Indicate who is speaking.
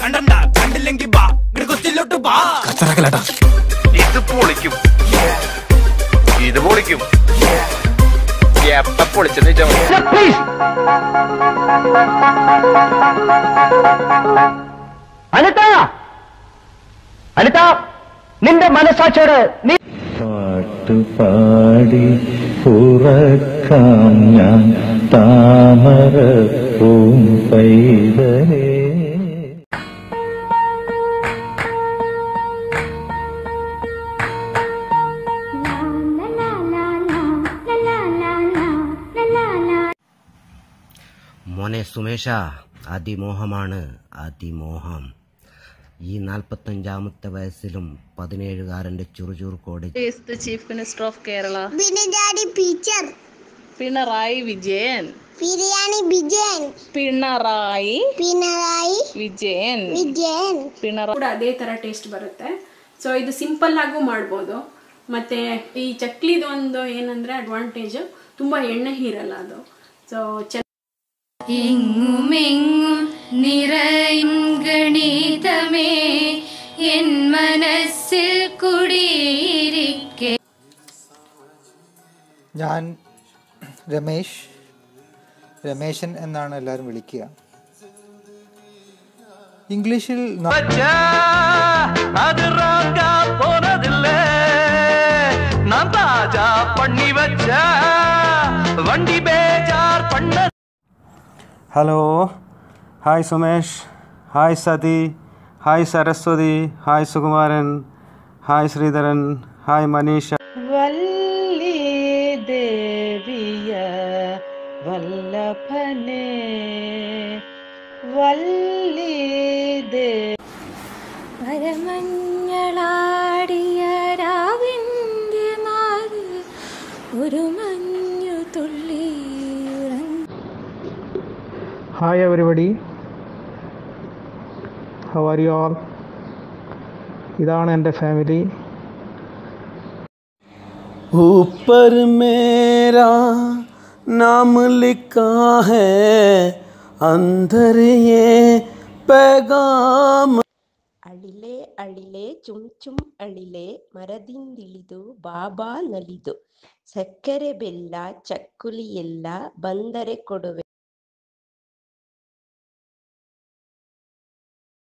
Speaker 1: കണ്ടണ്ട കണ്ടില്ലെങ്കി ബാ ഇങ്ങട് കൊച്ചിലോട്ട് ബാ
Speaker 2: കച്ചറാക്കലട്ടാ
Speaker 3: ഇത് പൊളിക്കും ഇത് പൊളിക്കും എപ്പ പൊളിച്ചെന്ന് വെച്ചാൽ മതി
Speaker 4: അനിത അനിത നിന്റെ മനസാക്ഷിയോട് നീ
Speaker 5: പാട്ടുപാടി ഉറക്കാം ഞാൻ താമര പൂം പൈതലേ
Speaker 6: മോനെ സുമേഷ അതിമോഹമാണ് അതിമോഹം ഈ നാൽപ്പത്തഞ്ചാമത്തെ വയസ്സിലും പതിനേഴുകാരന്റെ ചുറുചുറുക്കോടെ
Speaker 7: is the Chief Minister of Kerala?
Speaker 8: Biryani teacher
Speaker 7: Pinarayi Vijayan.
Speaker 8: Biryani Vijayan
Speaker 7: Pinarayi
Speaker 8: Pinarayi
Speaker 7: Vijayan.
Speaker 8: Vijayan
Speaker 7: Pinarayi.
Speaker 9: ಕೂಡ ಅದೇ ಥರ ಟೇಸ್ಟ್ ಬರುತ್ತೆ ಸೊ ಇದು ಸಿಂಪಲ್ ಆಗೂ ಮಾಡ್ಬೋದು ಮತ್ತು ಈ ಚಕ್ಲಿದು ಒಂದು ಏನಂದರೆ ಅಡ್ವಾಂಟೇಜು ತುಂಬ ಎಣ್ಣೆ ಹೀರಲ್ಲ ಅದು ಸೊ ಚೆನ್ನ
Speaker 10: എങ്ങുമെങ്ങും നിറയും ഗണിതമേ എൻ മനസ്സിൽ കുടിയിരിക്കെ
Speaker 11: ഞാൻ രമേശ് രമേശൻ എന്നാണ് എല്ലാവരും വിളിക്കുക ഇംഗ്ലീഷിൽ ന-
Speaker 1: அது ராங்கா போனதில்ல நான் தாஜா பண்ணி வச்ச வண்டி பேஜார் பண்ண
Speaker 12: hello hi Sumesh hi Sathi hi Saraswathi hi Sukumaran hi Sreedharan hi Maneesha
Speaker 7: വല്ലി ദേവിയ വല്ലഭനെ വല്ലി ദേ
Speaker 10: പരമഞ്ഞളാടിയ രാവിൻ്റെ നാട് ഒരു മഞ്ഞു തുള്ളി
Speaker 11: hi everybody how are you all ഇതാണ് എൻ്റെ ഫാമിലി
Speaker 1: ऊपर मेरा नाम लिखा है अंदर ये पैगाम
Speaker 13: ಅಳಿಲೆ ಅಳಿಲೆ ಚುಮ್ ಚುಮ್ ಅಳಿಲೆ ಮರದಿಂದಿಳಿದು ಬಾಬಾ ನಲಿದು ಸಕ್ಕರೆ ಬೆಲ್ಲ ಚಕ್ಕುಲಿ ಎಲ್ಲ ಬಂದರೆ ಕೊಡುವೆ